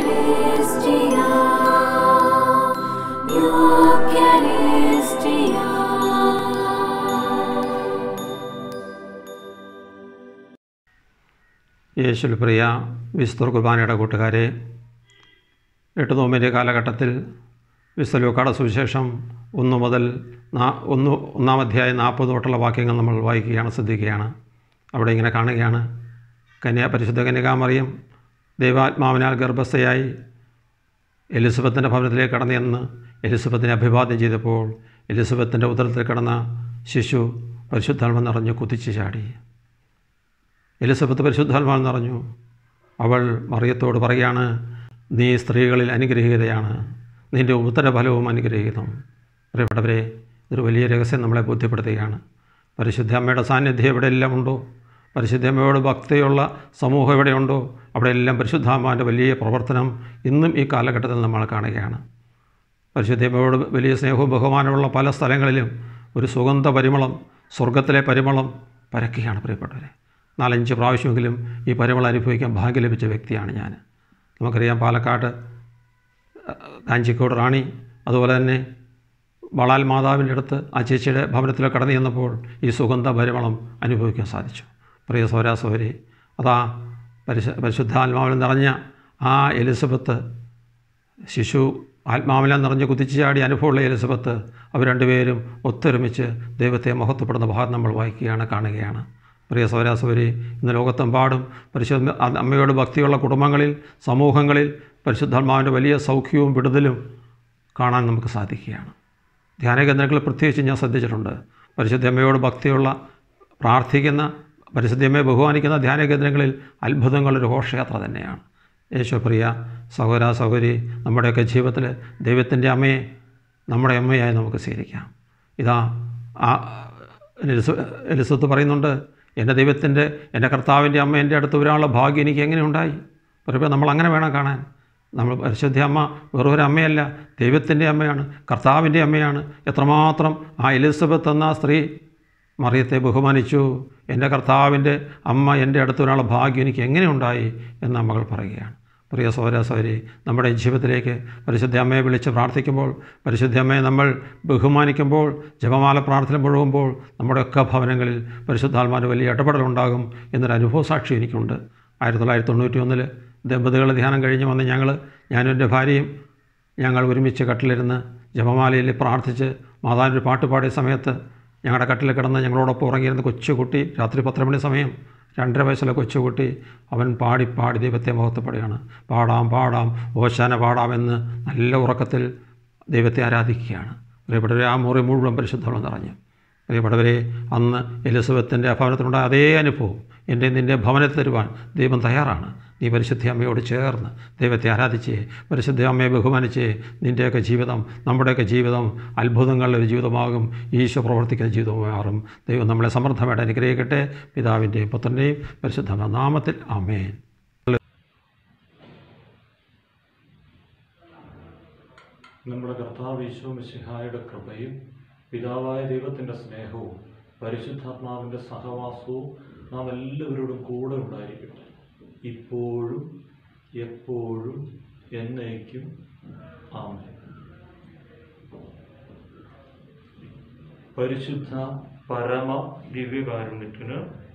Eucharistia, Eucharistia. യേശുൽ പ്രിയ വിസ്തുർ കുർബാനയുടെ കൂട്ടുകാരെ എട്ട് നോമ്പിൻ്റെ കാലഘട്ടത്തിൽ വിസ്തലൂക്കാട സുവിശേഷം ഒന്ന് മുതൽ നാ ഒന്ന് ഒന്നാം അധ്യായം നാൽപ്പത് തൊട്ടുള്ള വാക്യങ്ങൾ നമ്മൾ വായിക്കുകയാണ് ശ്രദ്ധിക്കുകയാണ് അവിടെ ഇങ്ങനെ കാണുകയാണ് കന്യാ പരിശുദ്ധ കന്യകാമറിയം ദൈവാത്മാവിനാൽ ഗർഭസ്ഥയായി എലിസബത്തിൻ്റെ ഭവനത്തിലേക്ക് കടന്നു ചെന്ന് എലിസബത്തിനെ അഭിവാദ്യം ചെയ്തപ്പോൾ എലിസബത്തിൻ്റെ ഉദരത്തിൽ കിടന്ന ശിശു പരിശുദ്ധാത്മ നിറഞ്ഞു കുതിച്ചു ചാടി എലിസബത്ത് പരിശുദ്ധാത്മാവ് നിറഞ്ഞു അവൾ മറിയത്തോട് പറയാണ് നീ സ്ത്രീകളിൽ അനുഗ്രഹീതയാണ് നിൻ്റെ ഉത്തരഫലവും അനുഗ്രഹീതം പ്രിയപ്പെട്ടവരെ ഇതൊരു വലിയ രഹസ്യം നമ്മളെ ബോധ്യപ്പെടുത്തുകയാണ് പരിശുദ്ധ അമ്മയുടെ സാന്നിധ്യം എവിടെയെല്ലാം ഉണ്ടോ പരിശുദ്ധ അമ്മയോട് ഭക്തിയുള്ള സമൂഹം എവിടെയുണ്ടോ അവിടെയെല്ലാം പരിശുദ്ധാത്മാവിൻ്റെ വലിയ പ്രവർത്തനം ഇന്നും ഈ കാലഘട്ടത്തിൽ നമ്മൾ കാണുകയാണ് പരിശുദ്ധമ്മയോട് വലിയ സ്നേഹവും ബഹുമാനമുള്ള പല സ്ഥലങ്ങളിലും ഒരു സുഗന്ധ പരിമളം സ്വർഗത്തിലെ പരിമളം പരക്കുകയാണ് പ്രിയപ്പെട്ടവരെ നാലഞ്ച് പ്രാവശ്യമെങ്കിലും ഈ പരിമളം അനുഭവിക്കാൻ ഭാഗ്യം ലഭിച്ച വ്യക്തിയാണ് ഞാൻ നമുക്കറിയാം പാലക്കാട് കാഞ്ചിക്കോട് റാണി അതുപോലെ തന്നെ വളാൽ മാതാവിൻ്റെ അടുത്ത് ആ ചേച്ചിയുടെ ഭവനത്തിൽ കടന്നു ചെന്നപ്പോൾ ഈ സുഗന്ധ പരിമളം അനുഭവിക്കാൻ സാധിച്ചു പ്രിയ സൗരാസൗരി അതാ പരിശു പരിശുദ്ധാത്മാവിൽ നിറഞ്ഞ ആ എലിസബത്ത് ശിശു ആത്മാവിലാൻ നിറഞ്ഞ് കുതിച്ചു ചാടി അനുഭവമുള്ള എലിസബത്ത് അവർ രണ്ടുപേരും ഒത്തൊരുമിച്ച് ദൈവത്തെ മഹത്വപ്പെടുന്ന ഭാഗം നമ്മൾ വായിക്കുകയാണ് കാണുകയാണ് പ്രിയ സൗരാസൗരി ഇന്ന് ലോകത്തെമ്പാടും പരിശുദ്ധ അമ്മയോട് ഭക്തിയുള്ള കുടുംബങ്ങളിൽ സമൂഹങ്ങളിൽ പരിശുദ്ധാത്മാവിൻ്റെ വലിയ സൗഖ്യവും വിടുതലും കാണാൻ നമുക്ക് സാധിക്കുകയാണ് ധ്യാന കേന്ദ്രങ്ങളിൽ പ്രത്യേകിച്ച് ഞാൻ ശ്രദ്ധിച്ചിട്ടുണ്ട് പരിശുദ്ധമ്മയോട് ഭക്തിയുള്ള പ്രാർത്ഥിക്കുന്ന പരിശുദ്ധമ്മയെ ബഹുമാനിക്കുന്ന ധ്യാന കേന്ദ്രങ്ങളിൽ അത്ഭുതങ്ങളൊരു ഘോഷയാത്ര തന്നെയാണ് യേശുപ്രിയ സഹോദര സഹോദരി നമ്മുടെയൊക്കെ ജീവിതത്തിൽ ദൈവത്തിൻ്റെ അമ്മയെ നമ്മുടെ അമ്മയായി നമുക്ക് സ്വീകരിക്കാം ഇതാ ആ എലിസ എലിസത്ത് പറയുന്നുണ്ട് എൻ്റെ ദൈവത്തിൻ്റെ എൻ്റെ കർത്താവിൻ്റെ അമ്മ എൻ്റെ അടുത്ത് വരാനുള്ള ഭാഗ്യം എനിക്ക് എങ്ങനെ ഉണ്ടായി പറയുമ്പോൾ നമ്മൾ അങ്ങനെ വേണം കാണാൻ നമ്മൾ പരിശുദ്ധ അമ്മ വെറും ഒരു അമ്മയല്ല ദൈവത്തിൻ്റെ അമ്മയാണ് കർത്താവിൻ്റെ അമ്മയാണ് എത്രമാത്രം ആ എലിസബത്ത് എന്ന സ്ത്രീ മറിയത്തെ ബഹുമാനിച്ചു എൻ്റെ കർത്താവിൻ്റെ അമ്മ എൻ്റെ അടുത്ത് വരാനുള്ള ഭാഗ്യം എനിക്ക് എങ്ങനെ ഉണ്ടായി എന്ന് മകൾ പറയുകയാണ് പ്രിയ സഹോദര സഹോദരി നമ്മുടെ ജീവിതത്തിലേക്ക് പരിശുദ്ധ അമ്മയെ വിളിച്ച് പ്രാർത്ഥിക്കുമ്പോൾ പരിശുദ്ധ അമ്മയെ നമ്മൾ ബഹുമാനിക്കുമ്പോൾ ജപമാല പ്രാർത്ഥന മുഴുകുമ്പോൾ നമ്മുടെയൊക്കെ ഭവനങ്ങളിൽ പരിശുദ്ധാത്മാവിൻ്റെ വലിയ ഇടപെടലുണ്ടാകും എന്നൊരു അനുഭവ സാക്ഷി എനിക്കുണ്ട് ആയിരത്തി തൊള്ളായിരത്തി തൊണ്ണൂറ്റി ഒന്നിൽ ദമ്പതികൾ ധ്യാനം കഴിഞ്ഞ് വന്ന് ഞങ്ങൾ ഞാനും എൻ്റെ ഭാര്യയും ഞങ്ങൾ ഒരുമിച്ച് കട്ടിലിരുന്ന് ജപമാലയിൽ പ്രാർത്ഥിച്ച് മാതാവിൻ്റെ ഒരു പാട്ട് പാടിയ സമയത്ത് ഞങ്ങളുടെ കട്ടിൽ കിടന്ന് ഞങ്ങളോടൊപ്പം ഉറങ്ങിയിരുന്ന കൊച്ചുകുട്ടി രാത്രി പത്തര മണി സമയം രണ്ടര വയസ്സുള്ള കൊച്ചുകുട്ടി അവൻ പാടി പാടി ദൈവത്തെ മുഖത്തപ്പെടുകയാണ് പാടാം പാടാം ഓശാന പാടാമെന്ന് നല്ല ഉറക്കത്തിൽ ദൈവത്തെ ആരാധിക്കുകയാണ് പ്രിയപ്പെട്ടവരെ ആ മുറി മുഴുവൻ പരിശുദ്ധവളം നിറഞ്ഞു പ്രിയപ്പെട്ടവരെ അന്ന് എലിസബത്തിൻ്റെ ഭവനത്തിലുണ്ടായ അതേ അനുഭവം എൻ്റെ നിൻ്റെ ഭവനത്തിൽ തരുവാൻ ദൈവം തയ്യാറാണ് നീ പരിശുദ്ധ അമ്മയോട് ചേർന്ന് ദൈവത്തെ ആരാധിച്ചേ പരിശുദ്ധ അമ്മയെ ബഹുമാനിച്ചേ നിൻ്റെയൊക്കെ ജീവിതം നമ്മുടെയൊക്കെ ജീവിതം അത്ഭുതങ്ങളുടെ ഒരു ജീവിതമാകും ഈശോ പ്രവർത്തിക്കുന്ന ജീവിതമായി മാറും ദൈവം നമ്മളെ സമൃദ്ധമായിട്ട് അനുഗ്രഹിക്കട്ടെ പിതാവിൻ്റെയും പുത്രൻ്റെയും പരിശുദ്ധ നാമത്തിൽ അമേൻ നമ്മുടെ കർത്താവ് ഈശോ മിശിഹായുടെ കൃപയും പിതാവായ ദൈവത്തിൻ്റെ സ്നേഹവും പരിശുദ്ധാത്മാവിൻ്റെ സഹവാസവും നാം എല്ലാവരോടും കൂടെ ഉണ്ടായിരിക്കട്ടെ ഇപ്പോഴും എപ്പോഴും എന്നേക്കും ആമേൻ പരിശുദ്ധ പരമ ദിവ്യകാരുണ്യത്തിന്